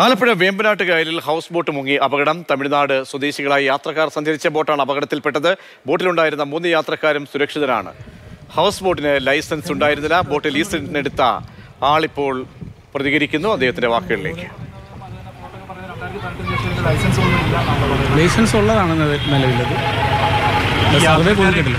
ആലപ്പുഴ വേമ്പനാട്ട് കായലിൽ house boat മുങ്ങി അപകടം തമിഴ്നാട് സ്വദേശികളായി യാത്രക്കാർ സഞ്ചരിച്ച ബോട്ടാണ് അപകടത്തിൽപ്പെട്ടത് ബോട്ടിലുണ്ടായിരുന്ന മൂന്ന് യാത്രക്കാരും സുരക്ഷിതരാണ് ഹൗസ് ബോട്ടിന് ലൈസൻസ് ഉണ്ടായിരുന്നില്ല ബോട്ട് ലീസിനെടുത്ത ആളിപ്പോൾ പ്രതികരിക്കുന്നു അദ്ദേഹത്തിന്റെ വാക്കുകളിലേക്ക് ലൈസൻസ് ഉള്ളതാണ് നില- നിലവിലത് സർവേ കൊടുത്തിട്ടില്ല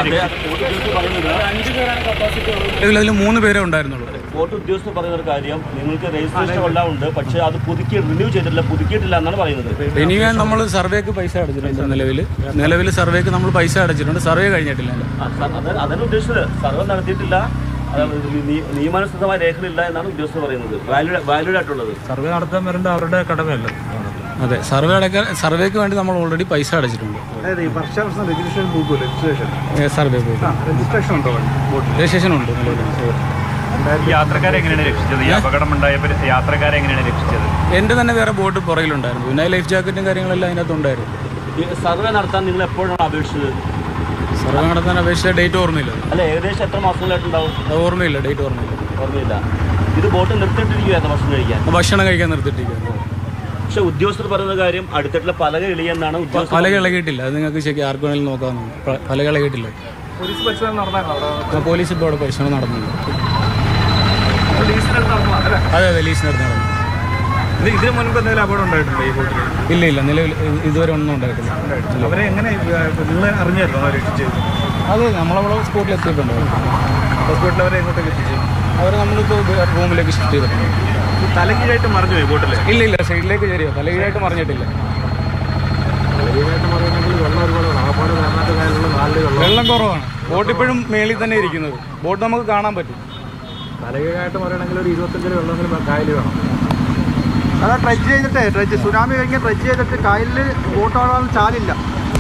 ഇതിൽ അതിൽ മൂന്ന് പേരേ ഉണ്ടായിരുന്നുള്ളൂ വോട്ട് ഉദ്യോഗസ്ഥർ പറയുന്ന ഒരു കാര്യം നിങ്ങൾക്ക് രജിസ്ട്രേഷൻ എല്ലാം ഉണ്ട് പക്ഷേ അത് പുതുക്കി റിന്യൂ ചെയ്തിട്ടില്ല പുതുക്കിയിട്ടില്ല എന്നാണ് പറയുന്നത് ഇനി നമ്മൾ സർവേക്ക് പൈസ അടച്ചിട്ടുണ്ട് നിലവിൽ നിലവിൽ സർവേക്ക് നമ്മൾ പൈസ അടച്ചിട്ടുണ്ട് സർവേ കഴിഞ്ഞിട്ടില്ല ആ, സ- അത് അതന്നെ ഉദ്ദേശിച്ചത് സർവേ നടത്തിയിട്ടില്ല അത് നി- നിയമാനുസൃതമായ രേഖകളില്ല എന്നാണ് ഉദ്യോഗസ്ഥർ പറയുന്നത് വാലിഡ് വാലിഡ് ആയിട്ടുള്ളത് സർവേ നടത്താൻ വരേണ്ട അവരുടെ കടമയല്ല അതെ സർവേ അടക്കാൻ സർവേക്ക് വേണ്ടി നമ്മൾ ഓൾറെഡി പൈസ അടച്ചിട്ടുണ്ട് അതായത് ഈ വർഷാവർഷം രജിസ്ട്രേഷൻ ബുക്ക് രജിസ്ട്രേഷൻ ഏ, സർവേ പോയി രജിസ്ട്രേഷൻ ഉണ്ടോ ബോട്ടിൽ രജിസ്ട്രേഷൻ ഉണ്ട് നിലവിൽ യാത്രക്കാരെ എങ്ങനെയാണ് രക്ഷിച്ചത് ഈ അപകടം ഉണ്ടായപ്പോൾ യാത്രക്കാരെ എങ്ങനെയാണ് രക്ഷിച്ചത് എൻ്റെ തന്നെ വേറെ ബോട്ട് പുറകിലുണ്ടായിരുന്നു പിന്നെ ലൈഫ് ജാക്കറ്റും കാര്യങ്ങളെല്ലാം അതിനകത്ത് ഉണ്ടായിരുന്നു ഈ സർവേ നടത്താൻ നിങ്ങൾ എപ്പോഴാണ് അപേക്ഷിച്ചത് സർവേ നടത്താൻ അപേക്ഷിച്ച ഡേറ്റ് ഓർമ്മയില്ല അല്ല ഏകദേശം എത്ര മാസങ്ങളായിട്ടുണ്ടാവും അത് ഓർമ്മയില്ല ഡേറ്റ് ഓർമ്മയില്ല ഓർമ്മയില്ല ഇത് ബോട്ട് നിർത്തിയിട്ടിരിക്കുകയായിരുന്നു ഭക്ഷണം കഴിക്കാൻ ഭക്ഷണം കഴിക്കാൻ നിർത്തിയിട്ടിരിക്കുന്നു പക്ഷെ ഉദ്യോഗസ്ഥർ പറയുന്ന കാര്യം അടുത്തിട്ടുള്ള പലക ഇളിയെന്നാണ് ഉദ്യോഗസ്ഥർ പലക ഇളകിയിട്ടില്ല അത് നിങ്ങൾക്ക് ശരിക്കും ആർക്ക് വേണമെങ്കിലും നോക്കാവുന്നതാണ് പ- പലക ഇളകിയിട്ടില്ല പോലീസ് പരിശോധന നടന്നായിരുന്നു അവിടെ ആ പോലീസ് ഇപ്പോൾ അവിടെ പരിശോധന നടന്നുണ്ട് ലീസിനെടുത്ത് നടന്നതാ അല്ലേ അതെ അതെ ലീസിനടുത്ത് നടന്നു ഇത് ഇതിന് മുൻപ് എന്തെങ്കിലും അപകടം ഉണ്ടായിട്ടുണ്ടോ ഈ ബോട്ടിൽ ഇല്ല ഇല്ല നിലവിൽ ഇ- ഇതുവരെ ഒന്നും ഉണ്ടായിട്ടില്ല അവരെ എങ്ങനെ നിങ്ങൾ അറിഞ്ഞായിരുന്നു അവരെ രക്ഷിച്ചത് അത് നമ്മളവിടെ സ്പോട്ടിൽ എത്തിയിട്ടുണ്ട് ഹോസ്പിറ്റലിൽ അവരെ എങ്ങോട്ടേക്ക് എത്തിച്ചു അവർ നമ്മളിപ്പോൾ റൂമിലേക്ക് ഷിഫ്റ്റ് ചെയ്തിട്ടുണ്ട് ഈ തലകീഴായിട്ട് മറിഞ്ഞു പോയി ബോട്ടിൽ ഇല്ല ഇല്ല സൈഡിലേക്ക് കയറിയോ തലകീഴായിട്ട് മറിഞ്ഞിട്ടില്ല തലകീഴായിട്ട് മറിയുന്നെങ്കിൽ വെള്ളം ഒരുപാട് ആപ്പാട് വേണ്ടാത്ത കായലുള്ള നാല് വെള്ളം വെള്ളം കുറവാണ് ബോട്ട് ഇപ്പോഴും മേളിൽ തന്നെ ഇരിക്കുന്നത് ബോട്ട് നമുക്ക് കാണാൻ പറ്റും തലകീഴായിട്ട് മറിയണമെങ്കിൽ ഒരു ഇരുപത്തഞ്ചിൽ വെള്ളമെങ്കിലും കായൽ വേണം അതാ ട്രജ് ചെയ്തിട്ട് ട്രജ് സുനാമി കഴിഞ്ഞ് ട്രജ് ചെയ്തിട്ട് കായലിൽ ബോട്ടോടാൻ ചാലില്ല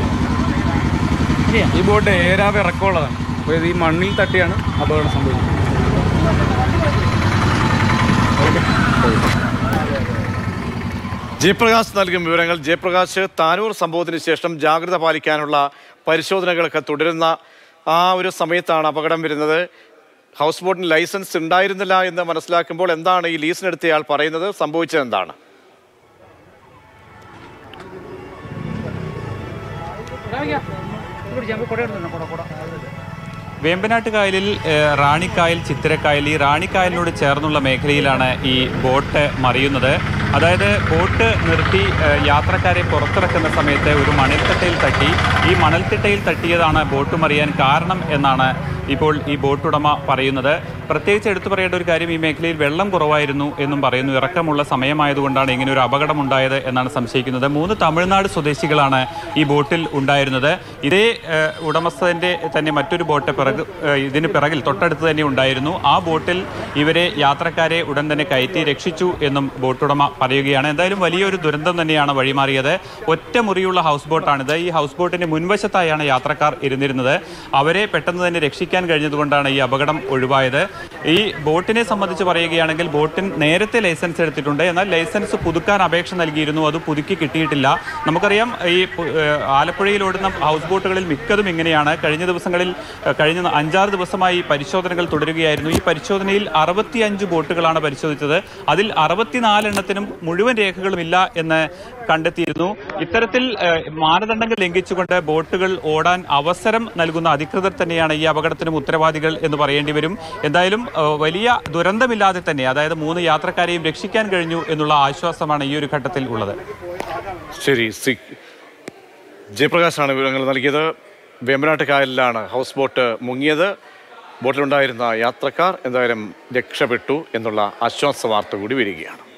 ഈ ബോട്ട് ഏരാവ് ഇറക്കമുള്ളതാണ് അപ്പോൾ ഇത് ഈ മണ്ണിൽ തട്ടിയാണ് അപകടം സംഭവിച്ചത് ജയപ്രകാശ് നൽകും വിവരങ്ങൾ ജയപ്രകാശ് താനൂർ സംഭവത്തിന് ശേഷം ജാഗ്രത പാലിക്കാനുള്ള പരിശോധനകളൊക്കെ തുടരുന്ന ആ ഒരു സമയത്താണ് അപകടം വരുന്നത് ഹൗസ് ബോട്ടിന് ലൈസൻസ് ഉണ്ടായിരുന്നില്ല എന്ന് മനസ്സിലാക്കുമ്പോൾ എന്താണ് ഈ ലീസിനെടുത്തയാൾ പറയുന്നത് സംഭവിച്ചത് എന്താണ് വേമ്പനാട്ട് കായലിൽ ഏഹ്, റാണിക്കായൽ ചിത്തിരക്കായൽ ഈ റാണിക്കായലിനോട് ചേർന്നുള്ള മേഖലയിലാണ് ഈ ബോട്ട് മറിയുന്നത് അതായത് ബോട്ട് നിർത്തി ഏഹ്, യാത്രക്കാരെ പുറത്തിറക്കുന്ന സമയത്ത് ഒരു മണൽത്തിട്ടയിൽ തട്ടി ഈ മണൽത്തിട്ടയിൽ തട്ടിയതാണ് ബോട്ട് മറിയാൻ കാരണം എന്നാണ് ഇപ്പോൾ ഈ ബോട്ട് ഉടമ പറയുന്നത് പ്രത്യേകിച്ച് എടുത്തു പറയേണ്ട ഒരു കാര്യം ഈ മേഖലയിൽ വെള്ളം കുറവായിരുന്നു എന്നും പറയുന്നു ഇറക്കമുള്ള സമയമായതുകൊണ്ടാണ് ഇങ്ങനെ ഒരു അപകടം ഉണ്ടായത് എന്നാണ് സംശയിക്കുന്നത് മൂന്ന് തമിഴ്നാട് സ്വദേശികളാണ് ഈ ബോട്ടിൽ ഉണ്ടായിരുന്നത് ഇതേ ഏഹ്, ഉടമസ്ഥന്റെ തന്നെ മറ്റൊരു ബോട്ട് പിറകു ഏഹ്, ഇതിന് പിറകിൽ തൊട്ടടുത്ത് തന്നെ ഉണ്ടായിരുന്നു ആ ബോട്ടിൽ ഇവരെ യാത്രക്കാരെ ഉടൻ തന്നെ കയറ്റി രക്ഷിച്ചു എന്നും ബോട്ടുടമ പറയുകയാണ് എന്തായാലും വലിയൊരു ദുരന്തം തന്നെയാണ് വഴിമാറിയത് ഒറ്റ മുറിയുള്ള ഹൗസ് ബോട്ടാണിത് ഈ ഹൗസ് ബോട്ടിന്റെ മുൻവശത്തായാണ് യാത്രക്കാർ ഇരുന്നിരുന്നത് അവരെ പെട്ടെന്ന് തന്നെ രക്ഷിക്കാൻ കഴിഞ്ഞതുകൊണ്ടാണ് ഈ അപകടം ഒഴിവായത് ഈ ബോട്ടിനെ സംബന്ധിച്ച് പറയുകയാണെങ്കിൽ ബോട്ടിന് നേരത്തെ ലൈസൻസ് എടുത്തിട്ടുണ്ട് എന്നാൽ ലൈസൻസ് പുതുക്കാൻ അപേക്ഷ നൽകിയിരുന്നു അത് പുതുക്കി കിട്ടിയിട്ടില്ല നമുക്കറിയാം ഈ പു- ഏഹ് ആലപ്പുഴയിൽ ഓടുന്ന ഹൗസ് ബോട്ടുകളിൽ മിക്കതും ഇങ്ങനെയാണ് കഴിഞ്ഞ ദിവസങ്ങളിൽ ഏഹ് കഴിഞ്ഞ അഞ്ചാറ് ദിവസമായി പരിശോധനകൾ തുടരുകയായിരുന്നു ഈ പരിശോധനയിൽ അറുപത്തിയഞ്ച് ബോട്ടുകളാണ് പരിശോധിച്ചത് അതിൽ അറുപത്തിനാലെണ്ണത്തിനും മുഴുവൻ രേഖകളുമില്ല എന്ന് കണ്ടെത്തിയിരുന്നു ഇത്തരത്തിൽ ഏഹ്, മാനദണ്ഡങ്ങൾ ലംഘിച്ചുകൊണ്ട് ബോട്ടുകൾ ഓടാൻ അവസരം നൽകുന്ന അധികൃതർ തന്നെയാണ് ഈ അപകടത്തിനും ഉത്തരവാദികൾ എന്ന് പറയേണ്ടി വരും എന്തായാലും ഏഹ്, വലിയ ദുരന്തമില്ലാതെ തന്നെ അതായത് മൂന്ന് യാത്രക്കാരെയും രക്ഷിക്കാൻ കഴിഞ്ഞു എന്നുള്ള ആശ്വാസമാണ് ഈ ഒരു ഘട്ടത്തിൽ ഉള്ളത് ശരി സി ജയപ്രകാശാണ് വിവരങ്ങൾ നൽകിയത് വേമ്പനാട്ട് കായലിലാണ് ഹൗസ് ബോട്ട് മുങ്ങിയത് ബോട്ടിലുണ്ടായിരുന്ന യാത്രക്കാർ എന്തായാലും രക്ഷപ്പെട്ടു എന്നുള്ള ആശ്വാസ വാർത്ത കൂടി വരികയാണ്